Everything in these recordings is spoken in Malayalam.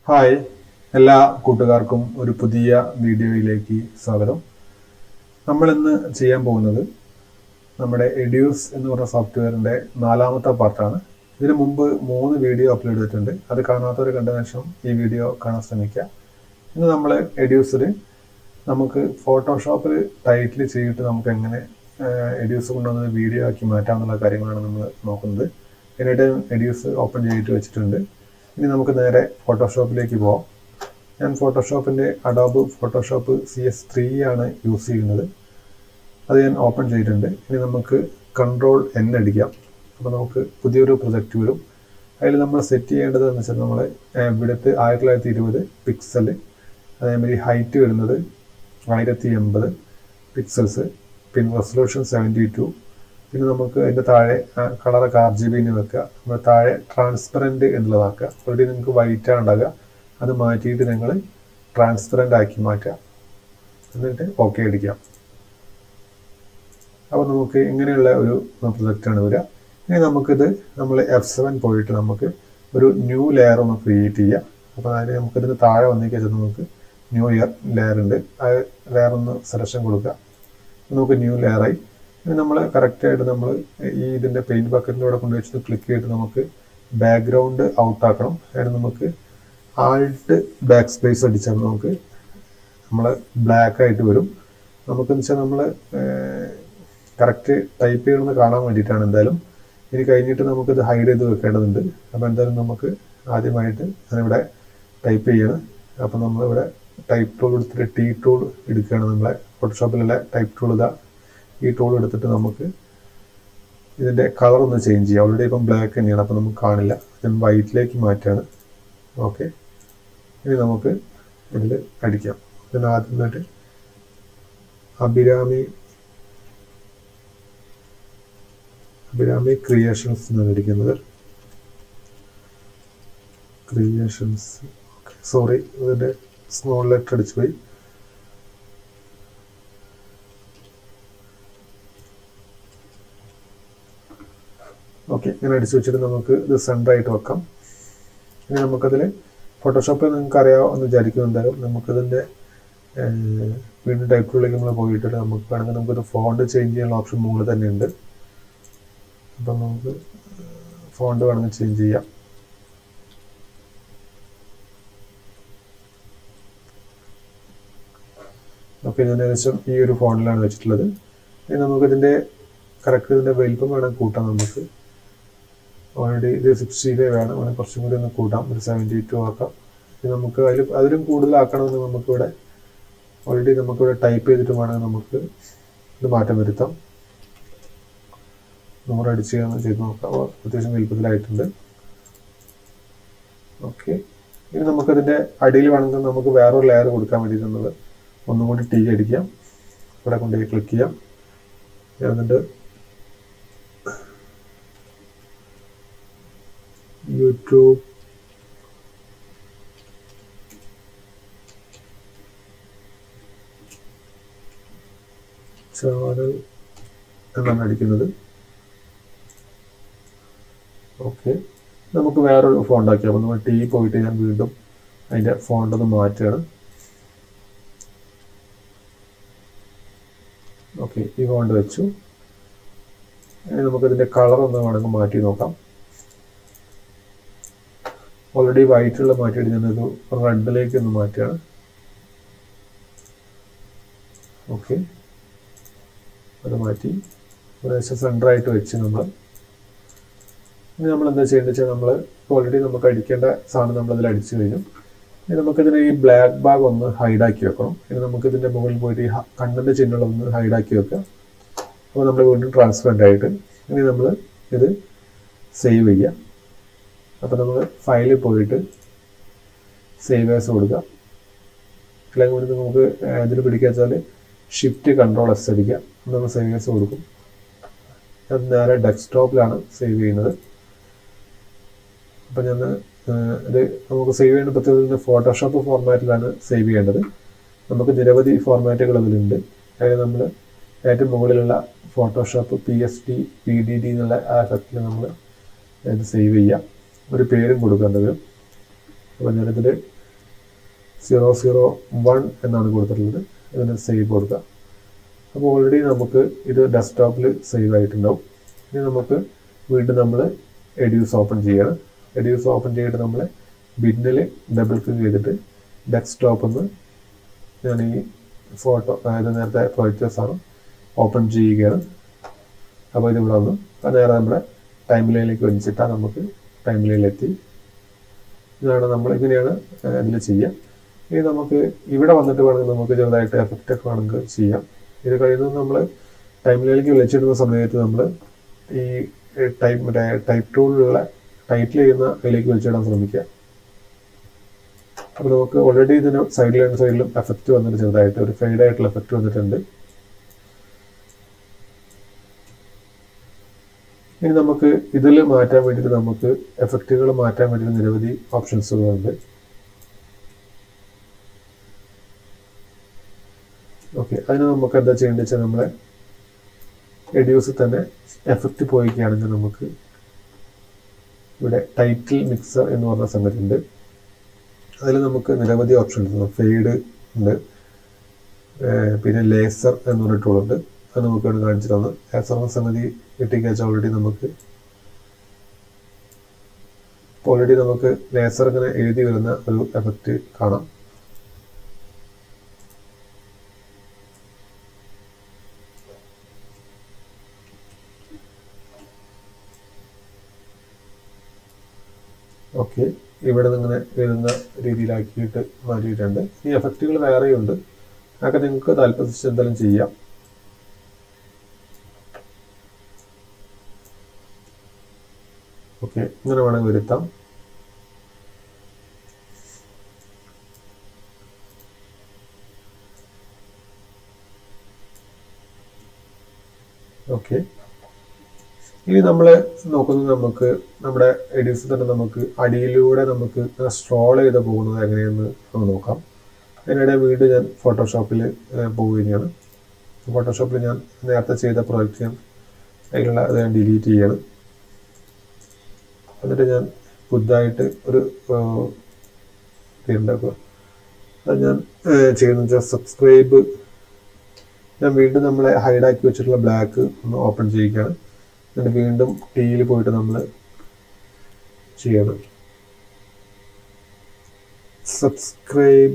ഹായ് എല്ലാ കൂട്ടുകാർക്കും ഒരു പുതിയ വീഡിയോയിലേക്ക് സ്വാഗതം നമ്മൾ ഇന്ന് ചെയ്യാൻ പോകുന്നത് നമ്മുടെ എഡ്യൂസ് എന്ന് പറഞ്ഞ സോഫ്റ്റ്വെയറിൻ്റെ നാലാമത്തെ പാർട്ടാണ് ഇതിനു മുമ്പ് മൂന്ന് വീഡിയോ അപ്ലോഡ് ചെയ്തിട്ടുണ്ട് അത് കാണാത്തവർ കണ്ടതിന് ശേഷം ഈ വീഡിയോ കാണാൻ ശ്രമിക്കുക ഇന്ന് നമ്മൾ എഡ്യൂസിൽ നമുക്ക് ഫോട്ടോഷോപ്പിൽ ടൈറ്റിൽ ചെയ്തിട്ട് നമുക്ക് എങ്ങനെ എഡ്യൂസ് കൊണ്ടുവന്ന് വീഡിയോ ആക്കി മാറ്റാമെന്നുള്ള കാര്യങ്ങളാണ് നമ്മൾ നോക്കുന്നത് അതിനായിട്ട് എഡ്യൂസ് ഓപ്പൺ ചെയ്തിട്ട് വെച്ചിട്ടുണ്ട് ഇനി നമുക്ക് നേരെ ഫോട്ടോഷോപ്പിലേക്ക് പോവാം ഞാൻ ഫോട്ടോഷോപ്പിൻ്റെ Adobe Photoshop C S three ആണ് യൂസ് ചെയ്യുന്നത് അത് ഞാൻ ഓപ്പൺ ചെയ്തിട്ടുണ്ട് ഇനി നമുക്ക് കൺട്രോൾ എൻ അടിക്കാം അപ്പോൾ നമുക്ക് പുതിയൊരു പ്രൊജക്റ്റ് വരും അതിൽ നമ്മൾ സെറ്റ് ചെയ്യേണ്ടത് എന്ന് വെച്ചാൽ നമ്മൾ ഇവിടുത്തെ ആയിരത്തി തൊള്ളായിരത്തി ഇരുപത് പിക്സൽ അതേമാതിരി ഹൈറ്റ് വരുന്നത് ആയിരത്തി എൺപത് പിക്സൽസ് പിന്നെ റെസൊല്യൂഷൻ സെവൻറ്റി ടു പിന്നെ നമുക്ക് അതിൻ്റെ താഴെ കളറൊക്കെ ആർ ജി ബിന് വെക്കുക നമ്മൾ താഴെ ട്രാൻസ്പെറൻറ്റ് എന്നുള്ളതാക്കുക ഓൾറെഡി നിങ്ങൾക്ക് വൈറ്റ് ആണ് ഉണ്ടാകുക അത് മാറ്റിയിട്ട് നിങ്ങൾ ട്രാൻസ്പെറൻ്റ് ആക്കി മാറ്റുക എന്നിട്ട് ഓക്കെ അടിക്കാം അപ്പോൾ നമുക്ക് ഇങ്ങനെയുള്ള ഒരു പ്രൊജക്റ്റാണ് വരിക ഇനി നമുക്കിത് നമ്മൾ എഫ് സെവൻ പോയിട്ട് നമുക്ക് ഒരു ന്യൂ ലെയർ ഒന്ന് ക്രിയേറ്റ് ചെയ്യാം അപ്പോൾ അതിന് നമുക്കിതിന് താഴെ വന്നേക്ക് നമുക്ക് ന്യൂ ഇയർ ലെയർ ഉണ്ട് ആ ലെയർ ഒന്ന് സെലക്ഷൻ കൊടുക്കുക നമുക്ക് ന്യൂ ലെയറായി ഇനി നമ്മൾ കറക്റ്റായിട്ട് നമ്മൾ ഈ ഇതിൻ്റെ പെയിൻറ്റ് ബക്കറ്റിൻ്റെ അവിടെ കൊണ്ടുവച്ചിട്ട് ക്ലിക്ക് ചെയ്തിട്ട് നമുക്ക് ബാക്ക്ഗ്രൗണ്ട് ഔട്ടാക്കണം അതിന് നമുക്ക് ആൾട്ട് ബാക്ക് സ്പേസ് അടിച്ചാൽ നമുക്ക് നമ്മൾ ബ്ലാക്ക് ആയിട്ട് വരും നമുക്കെന്ന് വെച്ചാൽ നമ്മൾ കറക്റ്റ് ടൈപ്പ് ചെയ്യണമെന്ന് കാണാൻ വേണ്ടിയിട്ടാണ് എന്തായാലും ഇനി കഴിഞ്ഞിട്ട് നമുക്കിത് ഹൈഡ് ചെയ്ത് വെക്കേണ്ടതുണ്ട് അപ്പോൾ എന്തായാലും നമുക്ക് ആദ്യമായിട്ട് ഞാനിവിടെ ടൈപ്പ് ചെയ്യണം അപ്പോൾ നമ്മളിവിടെ ടൈപ്പ് ടൂൾ എടുത്തിട്ട് ടി ടൂൾ എടുക്കുകയാണ് നമ്മളെ ഫോട്ടോഷോപ്പിലുള്ള ടൈപ്പ് ടൂൾ ഇതാ ഈ ടൂൾ എടുത്തിട്ട് നമുക്ക് ഇതിൻ്റെ കളർ ഒന്ന് ചേഞ്ച് ചെയ്യാം ഓൾറെഡി ഇപ്പം ബ്ലാക്ക് തന്നെയാണ് അപ്പോൾ നമുക്ക് കാണില്ല ഞാൻ വൈറ്റിലേക്ക് മാറ്റാണ് ഓക്കെ ഇനി നമുക്ക് ഇതിൽ അടിക്കാം ഇതിന് ആദ്യമായിട്ട് അഭിരാമി അഭിരാമി ക്രിയേഷൻസ് എന്നാണ് ഇരിക്കുന്നത് ക്രിയേഷൻസ് സോറി ഇതിൻ്റെ സ്മോൾ ലെറ്റർ അടിച്ചു പോയി ഓക്കെ ഇങ്ങനെ അടിച്ചു വെച്ചിട്ട് നമുക്ക് ഇത് സെൻറ്ററായിട്ട് വെക്കാം ഇനി നമുക്കതിൽ ഫോട്ടോഷോപ്പ് നിങ്ങൾക്ക് അറിയാമോ എന്ന് വിചാരിക്കുന്നുണ്ടാകും നമുക്കതിൻ്റെ വീണ്ടും ടൈപ്പിലേക്ക് നമ്മൾ പോയിട്ട് നമുക്ക് വേണമെങ്കിൽ നമുക്കൊരു ഫോണ്ട് ചേഞ്ച് ചെയ്യാനുള്ള ഓപ്ഷൻ മുകളിൽ തന്നെ ഉണ്ട് അപ്പം നമുക്ക് ഫോണ്ട് വേണമെങ്കിൽ ചേഞ്ച് ചെയ്യാം ഓക്കെ ഞാൻ ഏകദേശം ഈ ഒരു ഫോണിലാണ് വെച്ചിട്ടുള്ളത് ഇനി നമുക്കിതിൻ്റെ കറക്റ്റ് ഇതിൻ്റെ വലിപ്പം വേണം കൂട്ടാം നമുക്ക് ഓൾറെഡി ഇത് സിക്സ്റ്റി ഫൈവ് ആണ് വേണമെങ്കിൽ കുറച്ചും കൂടി ഒന്ന് കൂട്ടാം ഒരു സെവൻറ്റി ടു ആക്കാം ഇനി നമുക്ക് അതിൽ അതിലും കൂടുതലാക്കണമെന്ന് നമുക്കിവിടെ ഓൾറെഡി നമുക്കിവിടെ ടൈപ്പ് ചെയ്തിട്ട് വേണമെങ്കിൽ നമുക്ക് ഇത് മാറ്റം വരുത്താം നൂറ് അടിച്ച് ചെയ്ത് നോക്കാം അത്യാവശ്യം വലിപ്പത്തിലായിട്ടുണ്ട് ഓക്കെ ഇനി നമുക്കതിൻ്റെ അടിയിൽ വേണമെങ്കിൽ നമുക്ക് വേറൊരു ലെയർ കൊടുക്കാൻ വേണ്ടി നമ്മൾ ഒന്നും കൂടി ടീ അടിക്കാം ഇവിടെ കൊണ്ടുപോയി ക്ലിക്ക് ചെയ്യാം എന്നിട്ട് യൂട്യൂബ് ചാനൽ എന്നാണ് അടിക്കുന്നത് ഓക്കെ നമുക്ക് വേറൊരു ഫോണ്ട് ആക്കി അപ്പോൾ നമ്മൾ ടി പോയിട്ട് ഞാൻ വീണ്ടും അതിൻ്റെ ഫോണ്ട് ഒന്ന് മാറ്റുകയാണ് ഓക്കെ ഈ ഫോണ്ട് വെച്ചു ഇനി നമുക്കിതിൻ്റെ കളർ ഒന്ന് വേണമെങ്കിൽ മാറ്റി നോക്കാം ഓൾറെഡി വൈറ്റുള്ള മാറ്റിയിട്ട് ഞാനൊരു റെഡിലേക്ക് ഒന്ന് മാറ്റുകയാണ് ഓക്കെ അത് മാറ്റി ഏകദേശം സെൻറ്ററായിട്ട് വെച്ച് നമ്മൾ ഇനി നമ്മൾ എന്താ ചെയ്യേണ്ടത് വെച്ചാൽ നമ്മൾ ഓൾറെഡി നമുക്ക് അടിക്കേണ്ട സാധനം നമ്മളതിൽ അടിച്ചു കഴിഞ്ഞു ഇനി നമുക്കിതിന് ഈ ബ്ലാക്ക് ബാഗ് ഒന്ന് ഹൈഡാക്കി വെക്കണം ഇനി നമുക്കിതിൻ്റെ മുകളിൽ പോയിട്ട് ഈ കണ്ണിൻ്റെ ചിഹ്നങ്ങൾ ഒന്ന് ഹൈഡാക്കി വെക്കുക അപ്പോൾ നമ്മൾ വീണ്ടും ട്രാൻസ്പെറൻ്റ് ആയിട്ട് ഇനി നമ്മൾ ഇത് സേവ് ചെയ്യുക അപ്പോൾ നമ്മൾ ഫയലിൽ പോയിട്ട് സേവ് ആസ് കൊടുക്കുക അല്ലെങ്കിൽ നമുക്ക് ഇതിൽ പിടിക്കുക വെച്ചാൽ ഷിഫ്റ്റ് കൺട്രോൾ എസ് അടിക്കുക നമ്മൾ സേവ് ആസ് കൊടുക്കും അത് നേരെ ഡെസ്ക്ടോപ്പിലാണ് സേവ് ചെയ്യുന്നത് അപ്പം ഞാൻ ഇത് നമുക്ക് സേവ് ചെയ്യേണ്ട പ്രത്യേകത ഫോട്ടോഷോപ്പ് ഫോർമാറ്റിലാണ് സേവ് ചെയ്യേണ്ടത് നമുക്ക് നിരവധി ഫോർമാറ്റുകൾ അതിലുണ്ട് അതായത് നമ്മൾ ഏറ്റവും മുകളിലുള്ള Photoshop P S T P D D എന്നുള്ള ആ എഫക്റ്റിൽ നമ്മൾ ഇത് സേവ് ചെയ്യാം ഒരു പേരും കൊടുക്കേണ്ടത് അപ്പോൾ ഞാനിതിൽ സീറോ സീറോ വൺ എന്നാണ് കൊടുത്തിട്ടുള്ളത് ഇതിന് സേവ് കൊടുക്കുക അപ്പോൾ ഓൾറെഡി നമുക്ക് ഇത് ഡെസ്ക്ടോപ്പിൽ സേവ് ആയിട്ടുണ്ടാവും ഇനി നമുക്ക് വീണ്ടും നമ്മൾ എഡ്യൂസ് ഓപ്പൺ ചെയ്യണം എഡ്യൂസ് ഓപ്പൺ ചെയ്തിട്ട് നമ്മൾ ബിന്നിൽ ഡബിൾ ക്ലിക്ക് ചെയ്തിട്ട് ഡെസ്ക്ടോപ്പിൽ നിന്ന് ഞാൻ ഈ ഫോട്ടോ അതായത് നേരത്തെ പ്രൊജക്ടേഴ്സ് ആണ് ഓപ്പൺ ചെയ്യുകയാണ് അപ്പോൾ ഇത് ഇവിടെ വന്നു അത് നേരെ നമ്മുടെ ടൈം ലൈനിലേക്ക് വലിച്ചിട്ടാൽ നമുക്ക് ടൈം ലൈനിലെത്തി ഇതാണ് നമ്മൾ ഇങ്ങനെയാണ് ഇതിൽ ചെയ്യുക ഇനി നമുക്ക് ഇവിടെ വന്നിട്ട് വേണമെങ്കിൽ നമുക്ക് ചെറുതായിട്ട് എഫക്റ്റ് ഒക്കെ വേണമെങ്കിൽ ചെയ്യാം ഇത് കഴിയുന്നത് നമ്മൾ ടൈം ലൈനിലേക്ക് വലിച്ചിടുന്ന സമയത്ത് നമ്മൾ ഈ ടൈപ്പ് മറ്റേ ടൈപ്പ് ടൂളിലുള്ള ടൈറ്റിൽ ചെയ്യുന്ന അതിലേക്ക് വലിച്ചിടാൻ ശ്രമിക്കുക അപ്പോൾ നമുക്ക് ഓൾറെഡി ഇതിന് സൈഡിലും സൈഡിലും എഫക്റ്റ് വന്നിട്ട് ചെറുതായിട്ട് ഒരു ഫെയ്ഡ് ആയിട്ടുള്ള എഫക്റ്റ് വന്നിട്ടുണ്ട് ഇനി നമുക്ക് ഇതിൽ മാറ്റാൻ വേണ്ടിയിട്ട് നമുക്ക് എഫക്റ്റുകൾ മാറ്റാൻ വേണ്ടിയിട്ട് നിരവധി ഓപ്ഷൻസുകളുണ്ട് ഓക്കെ അതിന് നമുക്ക് എന്താ ചെയ്യേണ്ടത് വെച്ചാൽ നമ്മളെ എഡ്യൂസിൽ തന്നെ എഫക്റ്റ് പോയിക്കുകയാണെങ്കിൽ നമുക്ക് ഇവിടെ ടൈറ്റിൽ മിക്സർ എന്ന് പറഞ്ഞ സംഗതി ഉണ്ട് അതിൽ നമുക്ക് നിരവധി ഓപ്ഷൻസ് ഉണ്ട് ഫെയ്ഡ് ഉണ്ട് പിന്നെ ലേസർ എന്ന് പറഞ്ഞ ടൂളുണ്ട് അത് നമുക്ക് ഇവിടെ കാണിച്ചു തന്നു ലേസർ എന്ന സംഗതി കിട്ടിക്കഴിച്ചാൽ ഓൾറെഡി നമുക്ക് ഓൾറെഡി നമുക്ക് ലേസർ ഇങ്ങനെ എഴുതി വരുന്ന ഒരു എഫക്റ്റ് കാണാം ഓക്കെ ഇവിടെ നിന്ന് ഇങ്ങനെ എഴുതുന്ന രീതിയിലാക്കിയിട്ട് മാറ്റിയിട്ടുണ്ട് ഈ എഫക്റ്റുകൾ വേറെയുണ്ട് അതൊക്കെ നിങ്ങൾക്ക് താല്പര്യം എന്തെങ്കിലും ചെയ്യാം ഓക്കെ ഇങ്ങനെ വേണമെങ്കിൽ വരുത്താം ഓക്കെ ഇനി നമ്മൾ നോക്കുന്നത് നമുക്ക് നമ്മുടെ എഡിറ്റ്സ് തന്നെ നമുക്ക് അടിയിലൂടെ നമുക്ക് സ്ട്രോൾ ചെയ്ത് പോകുന്നത് എങ്ങനെയെന്ന് നമുക്ക് നോക്കാം അതിനിടെ വീണ്ടും ഞാൻ ഫോട്ടോഷോപ്പിൽ പോവുകയാണ് ഫോട്ടോഷോപ്പിൽ ഞാൻ നേരത്തെ ചെയ്ത പ്രോജക്റ്റ് ഞാൻ അതിലുള്ള അത് ഞാൻ ഡിലീറ്റ് ചെയ്യണം എന്നിട്ട് ഞാൻ പുതുതായിട്ട് ഒരു ഉണ്ടാക്കുക അത് ഞാൻ ചെയ്യുന്നത് വെച്ചാൽ സബ്സ്ക്രൈബ് ഞാൻ വീണ്ടും നമ്മളെ ഹൈഡാക്കി വെച്ചിട്ടുള്ള ബ്ലാക്ക് ഒന്ന് ഓപ്പൺ ചെയ്യുകയാണ് എന്നിട്ട് വീണ്ടും ടീയിൽ പോയിട്ട് നമ്മൾ ചെയ്യണം സബ്സ്ക്രൈബ്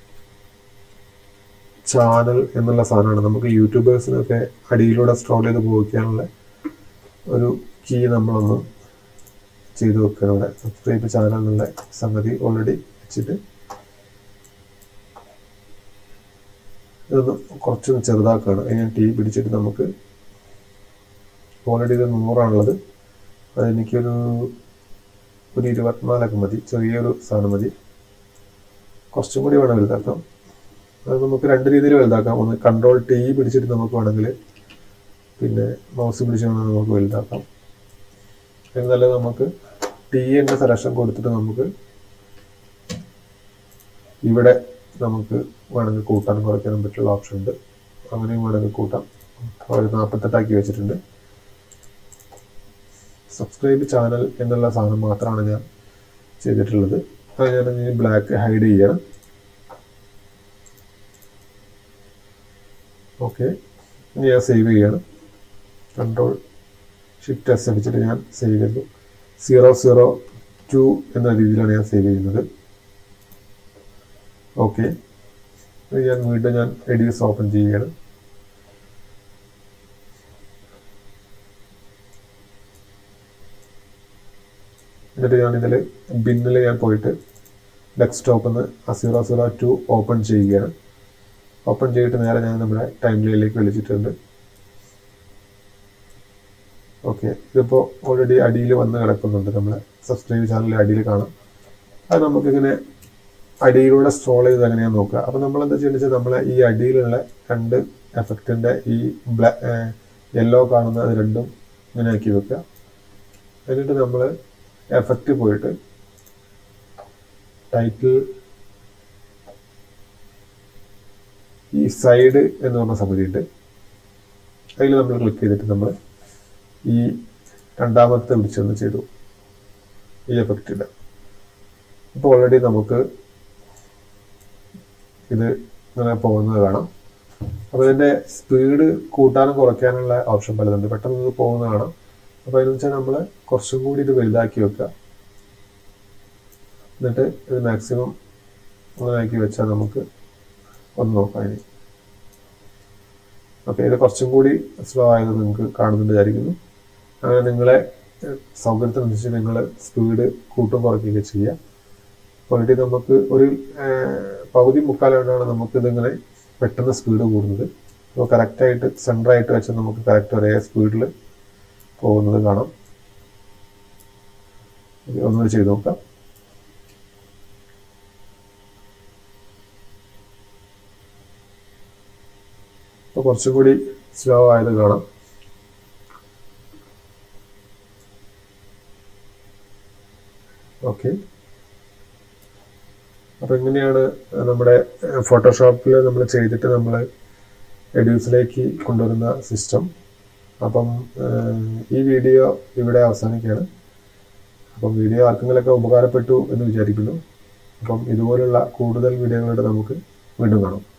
ചാനൽ എന്നുള്ള സാധനമാണ് നമുക്ക് യൂട്യൂബേഴ്സിനൊക്കെ അടിയിലൂടെ സ്ട്രോൾ ചെയ്ത് പോയിക്കാനുള്ള ഒരു കീ നമ്മളൊന്ന് ചെയ്തു വെക്കണം ഇവിടെ സബ്സ്ക്രൈബ് ചാനൽ എന്നുള്ള സംഗതി ഓൾറെഡി വെച്ചിട്ട് ഇതൊന്ന് കുറച്ചൊന്ന് ചെറുതാക്കുകയാണ് അതിന് ടീ പിടിച്ചിട്ട് നമുക്ക് ഓൾറെഡി ഇത് നൂറാണുള്ളത് അതെനിക്കൊരു ഒരു ഇരുപത്തിനാലൊക്കെ മതി ചെറിയൊരു സാധനം മതി കുറച്ചും കൂടി വേണം വലുതാക്കാം അത് നമുക്ക് രണ്ട് രീതിയിൽ വലുതാക്കാം ഒന്ന് കൺട്രോൾ ടി പിടിച്ചിട്ട് നമുക്ക് വേണമെങ്കിൽ പിന്നെ മൗസ് പിടിച്ച് വേണമെങ്കിൽ നമുക്ക് വലുതാക്കാം എന്നല്ല നമുക്ക് ടി എൻ്റെ സെലക്ഷൻ കൊടുത്തിട്ട് നമുക്ക് ഇവിടെ നമുക്ക് വേണമെങ്കിൽ കൂട്ടാൻ കുറയ്ക്കാനും പറ്റുള്ള ഓപ്ഷൻ ഉണ്ട് അങ്ങനെയും വേണമെങ്കിൽ കൂട്ടാം ഒരു നാൽപ്പത്തെട്ടാക്കി വെച്ചിട്ടുണ്ട് സബ്സ്ക്രൈബ് ചാനൽ എന്നുള്ള സാധനം മാത്രമാണ് ഞാൻ ചെയ്തിട്ടുള്ളത് അത് ഞാൻ ഇനി ബ്ലാക്ക് ഹൈഡ് ചെയ്യണം ഓക്കെ ഇനി ഞാൻ സേവ് ചെയ്യണം കൺട്രോൾ ഷിഫ്റ്റ് എസ് അടിച്ചിട്ട് ഞാൻ സേവ് ചെയ്തു സീറോ സീറോ ടു എന്ന രീതിയിലാണ് ഞാൻ സേവ് ചെയ്യുന്നത് ഓക്കെ ഞാൻ വീണ്ടും ഞാൻ എഡ്യൂസ് ഓപ്പൺ ചെയ്യുകയാണ് എന്നിട്ട് ഞാൻ ഇതിൽ ബിന്നിൽ ഞാൻ പോയിട്ട് ഡെസ്ക്ടോപ്പിൽ നിന്ന് ആ സീറോ സീറോ ടു ഓപ്പൺ ചെയ്യുകയാണ് ഓപ്പൺ ചെയ്തിട്ട് നേരെ ഞാൻ നമ്മുടെ ടൈം ലൈനിലേക്ക് വിളിച്ചിട്ടുണ്ട് ഓക്കെ ഇതിപ്പോൾ ഓൾറെഡി അടിയിൽ വന്ന് കിടക്കുന്നുണ്ട് നമ്മുടെ സബ്സ്ക്രൈബ് ചാനലിൽ അടിയിൽ കാണാം അത് നമുക്കിങ്ങനെ അടിയിലൂടെ സ്ട്രോൾ ചെയ്ത് എങ്ങനെയാണെന്ന് നോക്കുക അപ്പോൾ നമ്മൾ എന്താ ചെയ്യുന്നത് വെച്ചാൽ നമ്മൾ ഈ അടിയിലുള്ള രണ്ട് എഫക്റ്റിൻ്റെ ഈ ബ്ലാ യെല്ലോ കാണുന്ന അത് രണ്ടും ഇങ്ങനെ ആക്കി വെക്കുക എന്നിട്ട് നമ്മൾ എഫക്റ്റ് പോയിട്ട് ടൈറ്റിൽ ഈ സൈഡ് എന്ന് പറഞ്ഞ സംഗതിയുണ്ട് അതിൽ നമ്മൾ ക്ലിക്ക് ചെയ്തിട്ട് നമ്മൾ ഈ രണ്ടാമത്തെ പിടിച്ചൊന്ന് ചെയ്തു ഈ എഫക്റ്റ് ഇടാം ഇപ്പോൾ ഓൾറെഡി നമുക്ക് ഇത് ഇങ്ങനെ പോകുന്നത് കാണാം അപ്പോൾ ഇതിൻ്റെ സ്പീഡ് കൂട്ടാനും കുറയ്ക്കാനുള്ള ഓപ്ഷൻ പലതുണ്ട് പെട്ടെന്ന് ഇത് പോകുന്നത് കാണാം അപ്പോൾ അതിന് വെച്ചാൽ നമ്മൾ കുറച്ചും കൂടി ഇത് വലുതാക്കി വെക്കുക എന്നിട്ട് ഇത് മാക്സിമം അങ്ങനെ ആക്കി വെച്ചാൽ നമുക്ക് ഒന്ന് നോക്കാം ഇനി ഓക്കെ ഇത് കുറച്ചും കൂടി സ്ലോ ആയത് നിങ്ങൾക്ക് കാണുന്നുണ്ട് വിചാരിക്കുന്നു അങ്ങനെ നിങ്ങളെ ഏഹ്, സൗകര്യത്തിനനുസരിച്ച് നിങ്ങൾ സ്പീഡ് കൂട്ടും കുറയ്ക്കുകയൊക്കെ ചെയ്യുക പോയിട്ട് നമുക്ക് ഒരു ഏഹ്, പകുതി മുക്കാലായിട്ടാണ് നമുക്ക് ഇതിങ്ങനെ പെട്ടെന്ന് സ്പീഡ് കൂടുന്നത് അപ്പോൾ കറക്റ്റായിട്ട് സെൻറ്ററായിട്ട് വെച്ചാൽ നമുക്ക് കറക്റ്റ് ഒരേ സ്പീഡിൽ പോകുന്നത് കാണാം ഇത് ഒന്നുകൂടി ചെയ്ത് നോക്കാം അപ്പോൾ കുറച്ചും കൂടി സ്ലോ ആയത് കാണാം ഓക്കെ അപ്പോൾ ഇങ്ങനെയാണ് നമ്മുടെ ഫോട്ടോഷോപ്പിൽ നമ്മൾ ചെയ്തിട്ട് നമ്മൾ എഡ്യൂസിലേക്ക് കൊണ്ടുവരുന്ന സിസ്റ്റം അപ്പം ഏഹ്, ഈ വീഡിയോ ഇവിടെ അവസാനിക്കുകയാണ് അപ്പം വീഡിയോ ആർക്കെങ്കിലൊക്കെ ഉപകാരപ്പെട്ടു എന്ന് വിചാരിക്കുന്നു അപ്പം ഇതുപോലുള്ള കൂടുതൽ വീഡിയോകളുടെ നമുക്ക് വീണ്ടും കാണാം